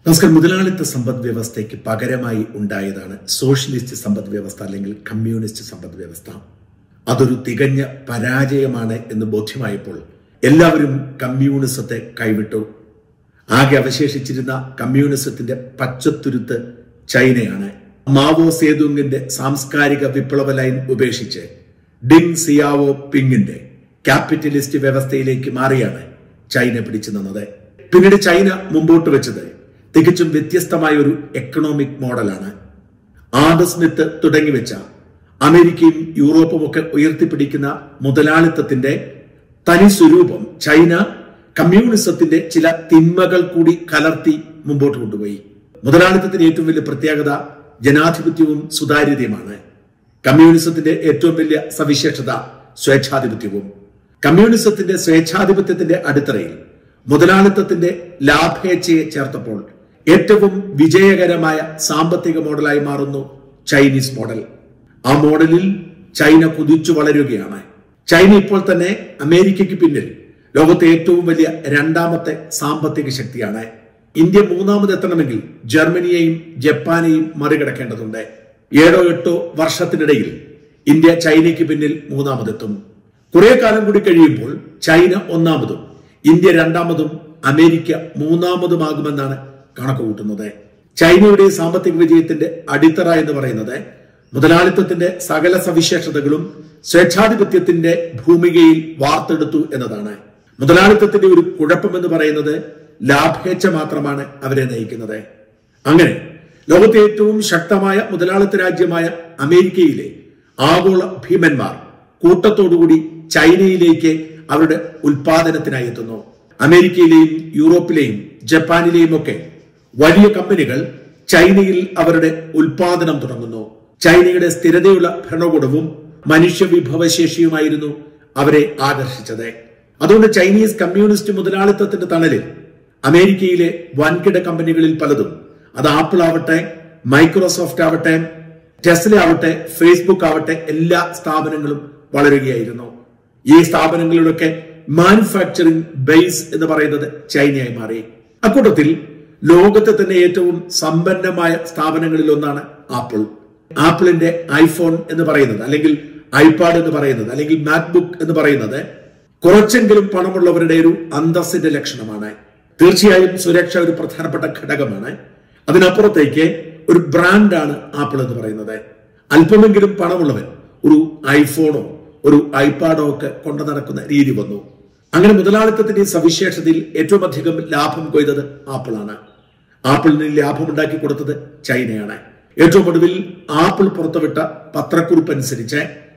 നമസ്കാരം മുതലാളിത്ത സമ്പദ് വ്യവസ്ഥയ്ക്ക് പകരമായി ഉണ്ടായതാണ് സോഷ്യലിസ്റ്റ് സമ്പദ് വ്യവസ്ഥ അല്ലെങ്കിൽ കമ്മ്യൂണിസ്റ്റ് സമ്പദ് വ്യവസ്ഥ അതൊരു തികഞ്ഞ പരാജയമാണ് എന്ന് ബോധ്യമായപ്പോൾ എല്ലാവരും കമ്മ്യൂണിസത്തെ കൈവിട്ടു ആകെ അവശേഷിച്ചിരുന്ന കമ്മ്യൂണിസത്തിന്റെ പച്ചത്തുരുത്ത് ചൈനയാണ് മാവോ സേതുങ്ങിന്റെ സാംസ്കാരിക വിപ്ലവ ലൈൻ ഉപേക്ഷിച്ച് ഡിങ് സിയാവോ പിങ്ങിന്റെ ക്യാപിറ്റലിസ്റ്റ് വ്യവസ്ഥയിലേക്ക് മാറിയാണ് ചൈന പിടിച്ചു നിന്നത് പിന്നീട് ചൈന മുമ്പോട്ട് വെച്ചത് തികച്ചും വ്യത്യസ്തമായ ഒരു എക്കണോമിക് മോഡലാണ് ആഡം സ്മിത്ത് തുടങ്ങിവെച്ച അമേരിക്കയും യൂറോപ്പും ഒക്കെ ഉയർത്തിപ്പിടിക്കുന്ന മുതലാളിത്തത്തിന്റെ തനി സ്വരൂപം ചൈന കമ്മ്യൂണിസത്തിന്റെ ചില തിന്മകൾ കൂടി കലർത്തി മുമ്പോട്ട് കൊണ്ടുപോയി മുതലാളിത്തത്തിന്റെ ഏറ്റവും വലിയ പ്രത്യേകത ജനാധിപത്യവും സുതാര്യതയുമാണ് കമ്മ്യൂണിസത്തിന്റെ ഏറ്റവും വലിയ സവിശേഷത സ്വേച്ഛാധിപത്യവും കമ്മ്യൂണിസത്തിന്റെ സ്വേച്ഛാധിപത്യത്തിന്റെ അടിത്തറയിൽ മുതലാളിത്തത്തിന്റെ ലാഭേച്ഛയെ ചേർത്തപ്പോൾ ഏറ്റവും വിജയകരമായ സാമ്പത്തിക മോഡലായി മാറുന്നു ചൈനീസ് മോഡൽ ആ മോഡലിൽ ചൈന കുതിച്ചു വളരുകയാണ് ചൈന ഇപ്പോൾ തന്നെ അമേരിക്കയ്ക്ക് പിന്നിൽ ലോകത്തെ ഏറ്റവും വലിയ രണ്ടാമത്തെ സാമ്പത്തിക ശക്തിയാണ് ഇന്ത്യ മൂന്നാമത് എത്തണമെങ്കിൽ ജർമ്മനിയെയും ജപ്പാനെയും മറികടക്കേണ്ടതുണ്ട് ഏഴോ എട്ടോ വർഷത്തിനിടയിൽ ഇന്ത്യ ചൈനയ്ക്ക് പിന്നിൽ മൂന്നാമതെത്തും കുറെ കാലം കൂടി കഴിയുമ്പോൾ ചൈന ഒന്നാമതും ഇന്ത്യ രണ്ടാമതും അമേരിക്ക മൂന്നാമതുമാകുമെന്നാണ് കണക്ക് കൂട്ടുന്നത് ചൈനയുടെ സാമ്പത്തിക വിജയത്തിന്റെ അടിത്തറ എന്ന് പറയുന്നത് മുതലാളിത്തത്തിന്റെ സകല സവിശേഷതകളും സ്വേച്ഛാധിപത്യത്തിന്റെ ഭൂമികയിൽ വാർത്തെടുത്തു എന്നതാണ് മുതലാളിത്തത്തിന്റെ ഒരു കുഴപ്പമെന്ന് പറയുന്നത് ലാഭേച്ഛ മാത്രമാണ് അവരെ നയിക്കുന്നത് അങ്ങനെ ലോകത്തെ ഏറ്റവും ശക്തമായ മുതലാളിത്ത രാജ്യമായ അമേരിക്കയിലെ ആഗോള ഭീമന്മാർ കൂട്ടത്തോടുകൂടി ചൈനയിലേക്ക് അവരുടെ ഉൽപാദനത്തിനായി എത്തുന്നു അമേരിക്കയിലെയും യൂറോപ്പിലെയും ജപ്പാനിലെയും ഒക്കെ വലിയ കമ്പനികൾ ചൈനയിൽ അവരുടെ ഉൽപാദനം തുടങ്ങുന്നു ചൈനയുടെ സ്ഥിരതയുള്ള ഭരണകൂടവും മനുഷ്യ വിഭവശേഷിയുമായിരുന്നു അവരെ ആകർഷിച്ചത് അതുകൊണ്ട് ചൈനീസ് കമ്മ്യൂണിസ്റ്റ് മുതലാളിത്തത്തിന്റെ തണലിൽ അമേരിക്കയിലെ വൻകിട കമ്പനികളിൽ പലതും അത് ആപ്പിൾ ആവട്ടെ മൈക്രോസോഫ്റ്റ് ആവട്ടെ ടെസ്ല ആവട്ടെ ഫേസ്ബുക്ക് ആവട്ടെ എല്ലാ സ്ഥാപനങ്ങളും വളരുകയായിരുന്നു ഈ സ്ഥാപനങ്ങളിലൊക്കെ മാനുഫാക്ചറിംഗ് ബേസ് എന്ന് പറയുന്നത് ചൈനയായി മാറി അക്കൂട്ടത്തിൽ ലോകത്തെ തന്നെ ഏറ്റവും സമ്പന്നമായ സ്ഥാപനങ്ങളിൽ ഒന്നാണ് ആപ്പിൾ ആപ്പിളിന്റെ ഐഫോൺ എന്ന് പറയുന്നത് അല്ലെങ്കിൽ ഐപാഡ് എന്ന് പറയുന്നത് അല്ലെങ്കിൽ മാക്ബുക്ക് എന്ന് പറയുന്നത് കുറച്ചെങ്കിലും പണമുള്ളവരുടെ ഒരു അന്തസ്സിന്റെ ലക്ഷണമാണ് തീർച്ചയായും സുരക്ഷ ഒരു പ്രധാനപ്പെട്ട ഘടകമാണ് അതിനപ്പുറത്തേക്ക് ഒരു ബ്രാൻഡാണ് ആപ്പിൾ എന്ന് പറയുന്നത് അല്പമെങ്കിലും പണമുള്ളവൻ ഒരു ഐഫോണോ ഒരു ഐപാഡോ ഒക്കെ കൊണ്ടു നടക്കുന്ന രീതി വന്നു അങ്ങനെ മുതലാളിത്തത്തിന്റെ ഈ സവിശേഷതയിൽ ഏറ്റവും അധികം ലാഭം കൊയ്തത് ആപ്പിളാണ് ആപ്പിളിന് ലാഭമുണ്ടാക്കി കൊടുത്തത് ചൈനയാണ് ഏറ്റവും ഒടുവിൽ ആപ്പിൾ പുറത്തുവിട്ട പത്രക്കുറിപ്പ് അനുസരിച്ച്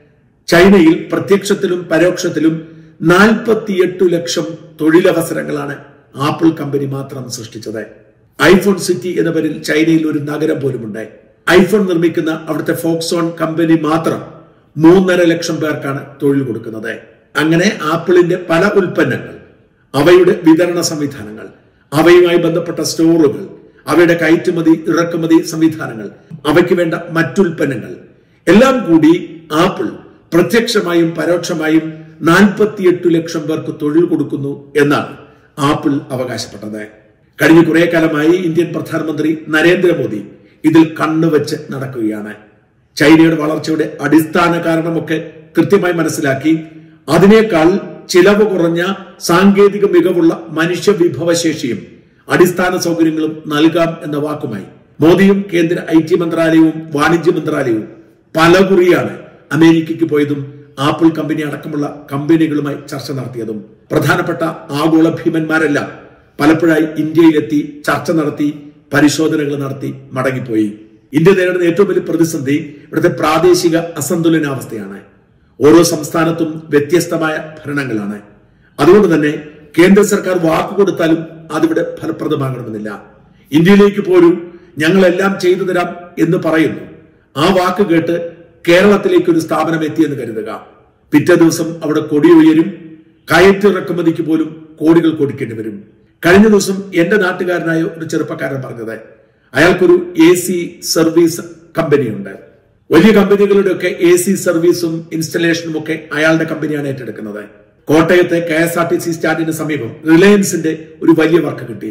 ചൈനയിൽ പ്രത്യക്ഷത്തിലും പരോക്ഷത്തിലും നാൽപ്പത്തിയെട്ട് ലക്ഷം തൊഴിലവസരങ്ങളാണ് ആപ്പിൾ കമ്പനി മാത്രം സൃഷ്ടിച്ചത് ഐഫോൺ സിറ്റി എന്ന പേരിൽ ചൈനയിൽ ഒരു നഗരം പോലുമുണ്ട് ഐഫോൺ നിർമ്മിക്കുന്ന അവിടുത്തെ ഫോക്സോൺ കമ്പനി മാത്രം മൂന്നര ലക്ഷം പേർക്കാണ് തൊഴിൽ കൊടുക്കുന്നത് അങ്ങനെ ആപ്പിളിന്റെ പല ഉൽപ്പന്നങ്ങൾ അവയുടെ വിതരണ സംവിധാനങ്ങൾ അവയുമായി ബന്ധപ്പെട്ട സ്റ്റോറുകൾ അവയുടെ കയറ്റുമതി ഇറക്കുമതി സംവിധാനങ്ങൾ അവയ്ക്ക് വേണ്ട മറ്റുൽപ്പന്നങ്ങൾ എല്ലാം കൂടി ആപ്പിൾ പ്രത്യക്ഷമായും പരോക്ഷമായും നാൽപ്പത്തിയെട്ട് ലക്ഷം പേർക്ക് തൊഴിൽ കൊടുക്കുന്നു എന്നാണ് ആപ്പിൾ അവകാശപ്പെട്ടത് കഴിഞ്ഞ കുറെ കാലമായി ഇന്ത്യൻ പ്രധാനമന്ത്രി നരേന്ദ്രമോദി ഇതിൽ കണ്ണുവെച്ച് നടക്കുകയാണ് ചൈനയുടെ വളർച്ചയുടെ അടിസ്ഥാന കാരണമൊക്കെ കൃത്യമായി മനസ്സിലാക്കി അതിനേക്കാൾ ചിലവ് കുറഞ്ഞ സാങ്കേതിക മികവുള്ള മനുഷ്യ വിഭവശേഷിയും അടിസ്ഥാന സൗകര്യങ്ങളും നൽകാം എന്ന വാക്കുമായി മോദിയും കേന്ദ്ര ഐ ടി മന്ത്രാലയവും വാണിജ്യ മന്ത്രാലയവും പലകുറിയാണ് അമേരിക്കയ്ക്ക് പോയതും ആപ്പിൾ കമ്പനി അടക്കമുള്ള കമ്പനികളുമായി ചർച്ച നടത്തിയതും പ്രധാനപ്പെട്ട ആഗോള ഭീമന്മാരെല്ലാം പലപ്പോഴായി ഇന്ത്യയിലെത്തി ചർച്ച നടത്തി പരിശോധനകൾ നടത്തി മടങ്ങിപ്പോയി ഇന്ത്യ നേരിടുന്ന ഏറ്റവും വലിയ പ്രതിസന്ധി ഇവിടുത്തെ പ്രാദേശിക അസന്തുലനാവസ്ഥയാണ് ഓരോ സംസ്ഥാനത്തും വ്യത്യസ്തമായ ഭരണങ്ങളാണ് അതുകൊണ്ട് തന്നെ കേന്ദ്ര സർക്കാർ വാക്ക് കൊടുത്താലും അതിവിടെ ഫലപ്രദമാകണമെന്നില്ല ഇന്ത്യയിലേക്ക് പോലും ഞങ്ങളെല്ലാം ചെയ്തു തരാം എന്ന് പറയുന്നു ആ വാക്ക് കേട്ട് കേരളത്തിലേക്ക് ഒരു സ്ഥാപനം എത്തിയെന്ന് കരുതുക പിറ്റേ ദിവസം അവിടെ കൊടി ഉയരും കയറ്റിറക്കുമതിക്ക് പോലും കോടികൾ കൊടുക്കേണ്ടി വരും കഴിഞ്ഞ ദിവസം എന്റെ നാട്ടുകാരനായ ഒരു ചെറുപ്പക്കാരൻ പറഞ്ഞത് അയാൾക്കൊരു എ സി സർവീസ് കമ്പനിയുണ്ട് വലിയ കമ്പനികളുടെ ഒക്കെ എ സി സർവീസും ഇൻസ്റ്റലേഷനും ഒക്കെ അയാളുടെ കമ്പനിയാണ് ഏറ്റെടുക്കുന്നത് കോട്ടയത്തെ K S R T C സ്റ്റാൻഡിന് സമീപം റിലയൻസിന്റെ ഒരു വലിയ വർക്ക് കിട്ടി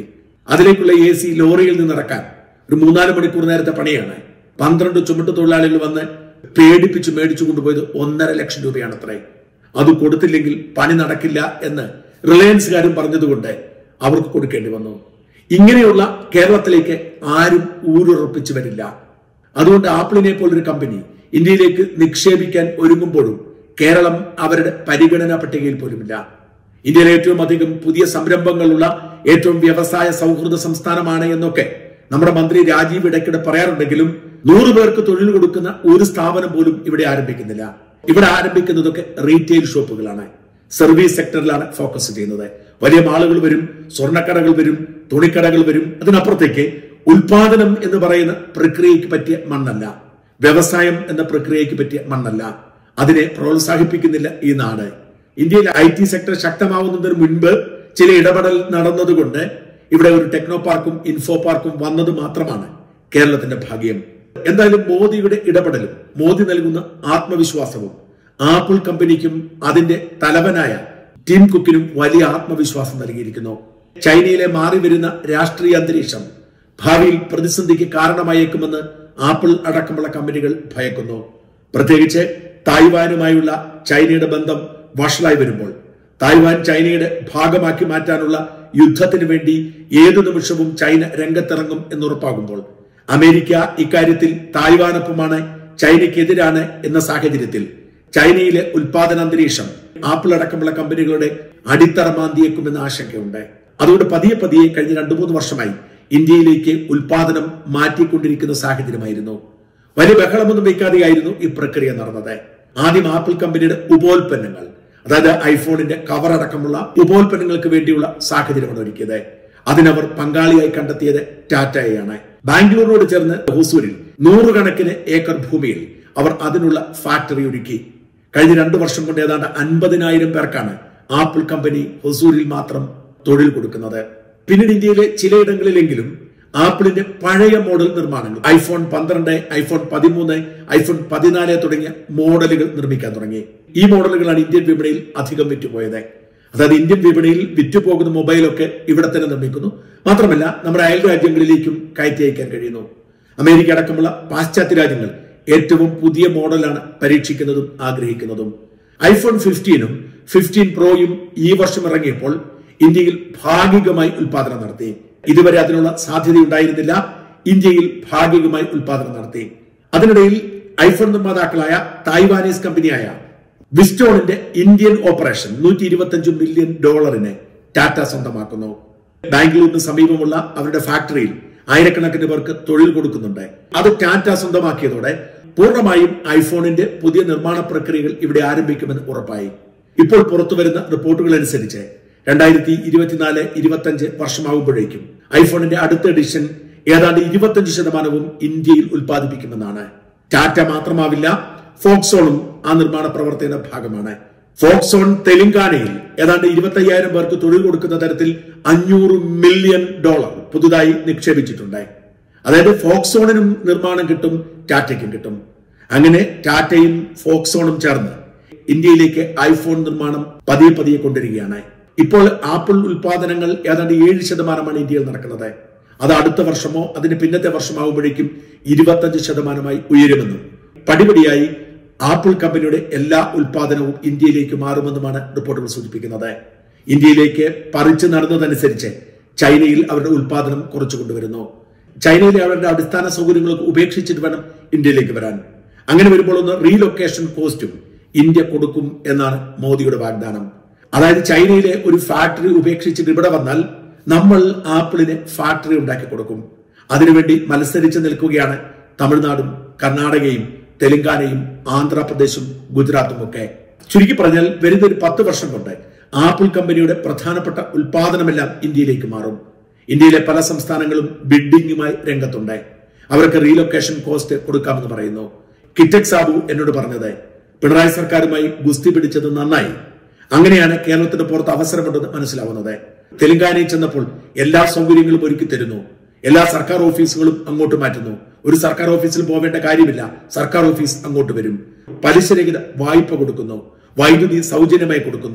അതിലേക്കുള്ള എ സി ലോറിയിൽ നിന്ന് ഇറക്കാൻ ഒരു മൂന്നാല് മണിക്കൂർ നേരത്തെ പണിയാണ് പന്ത്രണ്ട് ചുമട്ട് തൊഴിലാളികൾ വന്ന് പേടിപ്പിച്ച് മേടിച്ചു കൊണ്ടുപോയത് ഒന്നര ലക്ഷം രൂപയാണ് അത്രേ അത് കൊടുത്തില്ലെങ്കിൽ പണി നടക്കില്ല എന്ന് റിലയൻസുകാരും പറഞ്ഞതുകൊണ്ട് അവർക്ക് കൊടുക്കേണ്ടി വന്നു ഇങ്ങനെയുള്ള കേരളത്തിലേക്ക് ആരും ഊരുറപ്പിച്ചു വരില്ല അതുകൊണ്ട് ആപ്പിളിനെ പോലൊരു കമ്പനി ഇന്ത്യയിലേക്ക് നിക്ഷേപിക്കാൻ ഒരുങ്ങുമ്പോഴും കേരളം അവരുടെ പരിഗണനാ പട്ടികയിൽ പോലുമില്ല ഇന്ത്യയിലെ ഏറ്റവും അധികം പുതിയ സംരംഭങ്ങളുള്ള ഏറ്റവും വ്യവസായ സൗഹൃദ സംസ്ഥാനമാണ് എന്നൊക്കെ നമ്മുടെ മന്ത്രി രാജീവ് ഇടയ്ക്കിടെ പറയാറുണ്ടെങ്കിലും നൂറ് പേർക്ക് തൊഴിൽ കൊടുക്കുന്ന ഒരു സ്ഥാപനം പോലും ഇവിടെ ആരംഭിക്കുന്നില്ല ഇവിടെ ആരംഭിക്കുന്നതൊക്കെ റീറ്റെയിൽ ഷോപ്പുകളാണ് സർവീസ് സെക്ടറിലാണ് ഫോക്കസ് ചെയ്യുന്നത് വലിയ മാളുകൾ വരും സ്വർണ്ണക്കടകൾ വരും തുണിക്കടകൾ വരും അതിനപ്പുറത്തേക്ക് ഉൽപാദനം എന്ന് പറയുന്ന പ്രക്രിയയ്ക്ക് പറ്റിയ മണ്ണല്ല വ്യവസായം എന്ന പ്രക്രിയയ്ക്ക് പറ്റിയ മണ്ണല്ല അതിനെ പ്രോത്സാഹിപ്പിക്കുന്നില്ല ഈ നാട് ഇന്ത്യയിലെ ഐ ടി സെക്ടർ ശക്തമാവുന്നതിന് മുൻപ് ചില ഇടപെടൽ നടന്നതുകൊണ്ട് ഇവിടെ ഒരു ടെക്നോ പാർക്കും ഇൻഫോ പാർക്കും വന്നത് മാത്രമാണ് കേരളത്തിന്റെ ഭാഗ്യം എന്തായാലും മോദിയുടെ ഇടപെടലും മോദി നൽകുന്ന ആത്മവിശ്വാസവും ആപ്പിൾ കമ്പനിക്കും അതിന്റെ തലവനായ ടീം കുക്കിനും വലിയ ആത്മവിശ്വാസം നൽകിയിരിക്കുന്നു ചൈനയിലെ മാറി വരുന്ന രാഷ്ട്രീയ അന്തരീക്ഷം ഭാവിയിൽ പ്രതിസന്ധിക്ക് കാരണമായേക്കുമെന്ന് ആപ്പിൾ അടക്കമുള്ള കമ്പനികൾ ഭയക്കുന്നു പ്രത്യേകിച്ച് തായ്വാനുമായുള്ള ചൈനയുടെ ബന്ധം വഷളായി വരുമ്പോൾ തായ്വാൻ ചൈനയുടെ ഭാഗമാക്കി മാറ്റാനുള്ള യുദ്ധത്തിന് വേണ്ടി ഏതു നിമിഷവും ചൈന രംഗത്തിറങ്ങും എന്നുറപ്പാകുമ്പോൾ അമേരിക്ക ഇക്കാര്യത്തിൽ തായ്വാനൊപ്പമാണ് ചൈനയ്ക്കെതിരാണ് എന്ന സാഹചര്യത്തിൽ ചൈനയിലെ ഉൽപാദന അന്തരീക്ഷം ആപ്പിൾ അടക്കമുള്ള കമ്പനികളുടെ അടിത്തറ മാന്തിയേക്കുമെന്ന ആശങ്കയുണ്ട് അതുകൊണ്ട് പതിയെ പതിയെ കഴിഞ്ഞ രണ്ടു മൂന്ന് വർഷമായി ഇന്ത്യയിലേക്ക് ഉൽപാദനം മാറ്റിക്കൊണ്ടിരിക്കുന്ന സാഹചര്യമായിരുന്നു വലിയ ബഹളമൊന്നും വയ്ക്കാതെയായിരുന്നു ഈ പ്രക്രിയ നടന്നത് ആദ്യം ആപ്പിൾ കമ്പനിയുടെ ഉപോൽപ്പന്നങ്ങൾ അതായത് ഐഫോണിന്റെ കവർ അടക്കമുള്ള ഉപോൽപ്പന്നങ്ങൾക്ക് വേണ്ടിയുള്ള സാഹചര്യമാണ് ഒരുക്കിയത് അതിനവർ പങ്കാളിയായി കണ്ടെത്തിയത് ടാറ്റയെയാണ് ബാംഗ്ലൂരിനോട് ചേർന്ന് ഹൊസൂരിൽ നൂറുകണക്കിന് ഏക്കർ ഭൂമിയിൽ അവർ അതിനുള്ള ഫാക്ടറി ഒരുക്കി കഴിഞ്ഞ രണ്ടു വർഷം കൊണ്ട് ഏതാണ്ട് അൻപതിനായിരം പേർക്കാണ് ആപ്പിൾ കമ്പനി ഹൊസൂരിൽ മാത്രം തൊഴിൽ കൊടുക്കുന്നത് പിന്നീട് ഇന്ത്യയിലെ ചിലയിടങ്ങളിലെങ്കിലും ആപ്പിളിന്റെ പഴയ മോഡൽ നിർമ്മാണങ്ങൾ ഐഫോൺ പന്ത്രണ്ട് ഐഫോൺ പതിമൂന്ന് ഐഫോൺ പതിനാല് തുടങ്ങിയ മോഡലുകൾ നിർമ്മിക്കാൻ തുടങ്ങി ഈ മോഡലുകളാണ് ഇന്ത്യൻ വിപണിയിൽ അധികം വിറ്റുപോയത് അതായത് ഇന്ത്യൻ വിപണിയിൽ വിറ്റുപോകുന്ന മൊബൈലൊക്കെ ഇവിടെ തന്നെ നിർമ്മിക്കുന്നു മാത്രമല്ല നമ്മുടെ അയൽ രാജ്യങ്ങളിലേക്കും കയറ്റി അയക്കാൻ കഴിയുന്നു അമേരിക്ക അടക്കമുള്ള പാശ്ചാത്യ രാജ്യങ്ങൾ ഏറ്റവും പുതിയ മോഡലാണ് പരീക്ഷിക്കുന്നതും ആഗ്രഹിക്കുന്നതും ഐഫോൺ ഫിഫ്റ്റീനും ഫിഫ്റ്റീൻ പ്രോയും ഈ വർഷം ഇറങ്ങിയപ്പോൾ ഇന്ത്യയിൽ ഭാഗികമായി ഉൽപാദനം നടത്തി ഇതുവരെ അതിനുള്ള സാധ്യതയുണ്ടായിരുന്നില്ല ഇന്ത്യയിൽ ഭാഗികമായി ഉൽപാദനം നടത്തി അതിനിടയിൽ ഐഫോൺ നിർമ്മാതാക്കളായ തായ്വാനീസ് കമ്പനിയായ വിസ്റ്റോണിന്റെ ഇന്ത്യൻ ഓപ്പറേഷൻ നൂറ്റി ഇരുപത്തി മില്യൺ ഡോളറിന് ടാറ്റ സ്വന്തമാക്കുന്നു ബാംഗ്ലൂരിന് സമീപമുള്ള അവരുടെ ഫാക്ടറിയിൽ ആയിരക്കണക്കിന് പേർക്ക് തൊഴിൽ കൊടുക്കുന്നുണ്ട് അത് ടാറ്റ സ്വന്തമാക്കിയതോടെ പൂർണ്ണമായും ഐഫോണിന്റെ പുതിയ നിർമ്മാണ പ്രക്രിയകൾ ഇവിടെ ആരംഭിക്കുമെന്ന് ഉറപ്പായി ഇപ്പോൾ പുറത്തുവരുന്ന റിപ്പോർട്ടുകൾ അനുസരിച്ച് രണ്ടായിരത്തി ഇരുപത്തിനാല് ഇരുപത്തഞ്ച് വർഷമാകുമ്പോഴേക്കും ഐഫോണിന്റെ അടുത്ത എഡിഷൻ ഏതാണ്ട് ഇരുപത്തഞ്ച് ശതമാനവും ഇന്ത്യയിൽ ഉൽപ്പാദിപ്പിക്കുമെന്നാണ് ടാറ്റ മാത്രമാവില്ല ഫോക്സോണും ആ നിർമ്മാണ പ്രവർത്തന ഭാഗമാണ് ഫോക്സോൺ തെലങ്കാനയിൽ ഏതാണ്ട് ഇരുപത്തി അയ്യായിരം പേർക്ക് തൊഴിൽ കൊടുക്കുന്ന തരത്തിൽ അഞ്ഞൂറ് മില്യൺ ഡോളർ പുതുതായി നിക്ഷേപിച്ചിട്ടുണ്ട് അതായത് ഫോക്സോണിനും നിർമ്മാണം കിട്ടും ടാറ്റയ്ക്കും കിട്ടും അങ്ങനെ ടാറ്റയും ഫോക്സോണും ചേർന്ന് ഇന്ത്യയിലേക്ക് ഐഫോൺ നിർമ്മാണം പതിയെ പതിയെ കൊണ്ടുവരികയാണ് ഇപ്പോൾ ആപ്പിൾ ഉൽപാദനങ്ങൾ ഏതാണ്ട് ഏഴ് ശതമാനമാണ് ഇന്ത്യയിൽ നടക്കുന്നത് അത് അടുത്ത വർഷമോ അതിന് പിന്നത്തെ വർഷമാകുമ്പോഴേക്കും ഇരുപത്തഞ്ച് ശതമാനമായി ഉയരുമെന്നും പടിപടിയായി ആപ്പിൾ കമ്പനിയുടെ എല്ലാ ഉൽപാദനവും ഇന്ത്യയിലേക്ക് മാറുമെന്നുമാണ് റിപ്പോർട്ടുകൾ സൂചിപ്പിക്കുന്നത് ഇന്ത്യയിലേക്ക് പറിച്ചു നടന്നതനുസരിച്ച് ചൈനയിൽ അവരുടെ ഉൽപാദനം കുറച്ചു കൊണ്ടുവരുന്നു ചൈനയിലെ അവരുടെ അടിസ്ഥാന സൗകര്യങ്ങളൊക്കെ ഉപേക്ഷിച്ചിട്ട് വേണം ഇന്ത്യയിലേക്ക് വരാൻ അങ്ങനെ വരുമ്പോൾ ഒന്ന് റീലൊക്കേഷൻ കോസ്റ്റും ഇന്ത്യ കൊടുക്കും എന്നാണ് മോദിയുടെ വാഗ്ദാനം അതായത് ചൈനയിലെ ഒരു ഫാക്ടറി ഉപേക്ഷിച്ചിട്ട് ഇവിടെ വന്നാൽ നമ്മൾ ആപ്പിളിന് ഫാക്ടറി ഉണ്ടാക്കി കൊടുക്കും അതിനുവേണ്ടി മത്സരിച്ച് നിൽക്കുകയാണ് തമിഴ്നാടും കർണാടകയും തെലങ്കാനയും ആന്ധ്രാപ്രദേശും ഗുജറാത്തും ഒക്കെ ചുരുക്കി പറഞ്ഞാൽ വരുന്ന ഒരു പത്ത് വർഷം കൊണ്ട് ആപ്പിൾ കമ്പനിയുടെ പ്രധാനപ്പെട്ട ഉൽപാദനമെല്ലാം ഇന്ത്യയിലേക്ക് മാറും ഇന്ത്യയിലെ പല സംസ്ഥാനങ്ങളും ബിൽഡിംഗുമായി രംഗത്തുണ്ട് അവർക്ക് റീലൊക്കേഷൻ കോസ്റ്റ് കൊടുക്കാമെന്ന് പറയുന്നു കിറ്റക് സാബു എന്നോട് പറഞ്ഞത് പിണറായി സർക്കാരുമായി ഗുസ്തി പിടിച്ചത് നന്നായി അങ്ങനെയാണ് കേരളത്തിന് പുറത്ത് അവസരമുണ്ടെന്ന് മനസ്സിലാവുന്നത് തെലങ്കാനയിൽ ചെന്നപ്പോൾ എല്ലാ സൗകര്യങ്ങളും ഒരുക്കി തരുന്നു എല്ലാ സർക്കാർ ഓഫീസുകളും അങ്ങോട്ട് മാറ്റുന്നു ഒരു സർക്കാർ ഓഫീസിൽ പോവേണ്ട കാര്യമില്ല സർക്കാർ ഓഫീസ് അങ്ങോട്ട് വരും പലിശരഹിത വായ്പ കൊടുക്കുന്നു വൈദ്യുതി സൗജന്യമായി കൊടുക്കുന്നു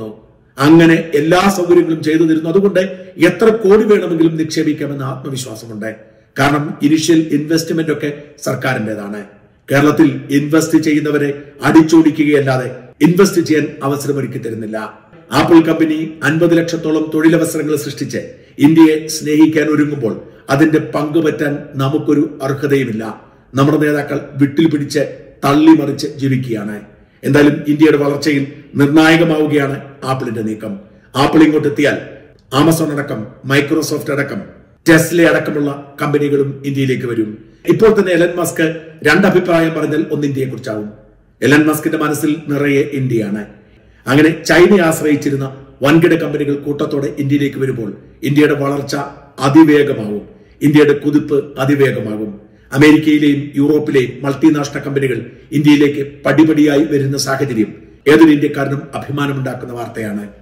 അങ്ങനെ എല്ലാ സൗകര്യങ്ങളും ചെയ്തു തരുന്നു അതുകൊണ്ട് എത്ര കോടി വേണമെങ്കിലും നിക്ഷേപിക്കാമെന്ന് ആത്മവിശ്വാസമുണ്ട് കാരണം ഇനിഷ്യൽ ഇൻവെസ്റ്റ്മെന്റ് ഒക്കെ സർക്കാരിൻ്റെതാണ് കേരളത്തിൽ ഇൻവെസ്റ്റ് ചെയ്യുന്നവരെ അടിച്ചോടിക്കുകയല്ലാതെ ഇൻവെസ്റ്റ് ചെയ്യാൻ അവസരമൊരുക്കി തരുന്നില്ല ആപ്പിൾ കമ്പനി അൻപത് ലക്ഷത്തോളം തൊഴിലവസരങ്ങൾ സൃഷ്ടിച്ച് ഇന്ത്യയെ സ്നേഹിക്കാൻ ഒരുങ്ങുമ്പോൾ അതിന്റെ പങ്കുപറ്റാൻ നമുക്കൊരു അർഹതയുമില്ല നമ്മുടെ നേതാക്കൾ വിട്ടിൽ പിടിച്ച് തള്ളിമറിച്ച് ജീവിക്കുകയാണ് എന്തായാലും ഇന്ത്യയുടെ വളർച്ചയിൽ നിർണായകമാവുകയാണ് ആപ്പിളിന്റെ നീക്കം ആപ്പിൾ ഇങ്ങോട്ട് എത്തിയാൽ ആമസോൺ അടക്കം മൈക്രോസോഫ്റ്റ് അടക്കം ടെസ്ല അടക്കമുള്ള കമ്പനികളും ഇന്ത്യയിലേക്ക് വരും ഇപ്പോൾ തന്നെ എലൻ മസ്ക് രണ്ടഭിപ്രായം പറഞ്ഞാൽ ഒന്ന് ഇന്ത്യയെ കുറിച്ചാവും എലൻ മസ്കിന്റെ മനസ്സിൽ നിറയെ ഇന്ത്യയാണ് അങ്ങനെ ചൈനയെ ആശ്രയിച്ചിരുന്ന വൻകിട കമ്പനികൾ കൂട്ടത്തോടെ ഇന്ത്യയിലേക്ക് വരുമ്പോൾ ഇന്ത്യയുടെ വളർച്ച അതിവേഗമാവും ഇന്ത്യയുടെ കുതിപ്പ് അതിവേഗമാകും അമേരിക്കയിലെയും യൂറോപ്പിലെയും മൾട്ടിനാഷണൽ കമ്പനികൾ ഇന്ത്യയിലേക്ക് പടിപടിയായി വരുന്ന സാഹചര്യം ഏതൊരു ഇന്ത്യക്കാരനും അഭിമാനമുണ്ടാക്കുന്ന വാർത്തയാണ്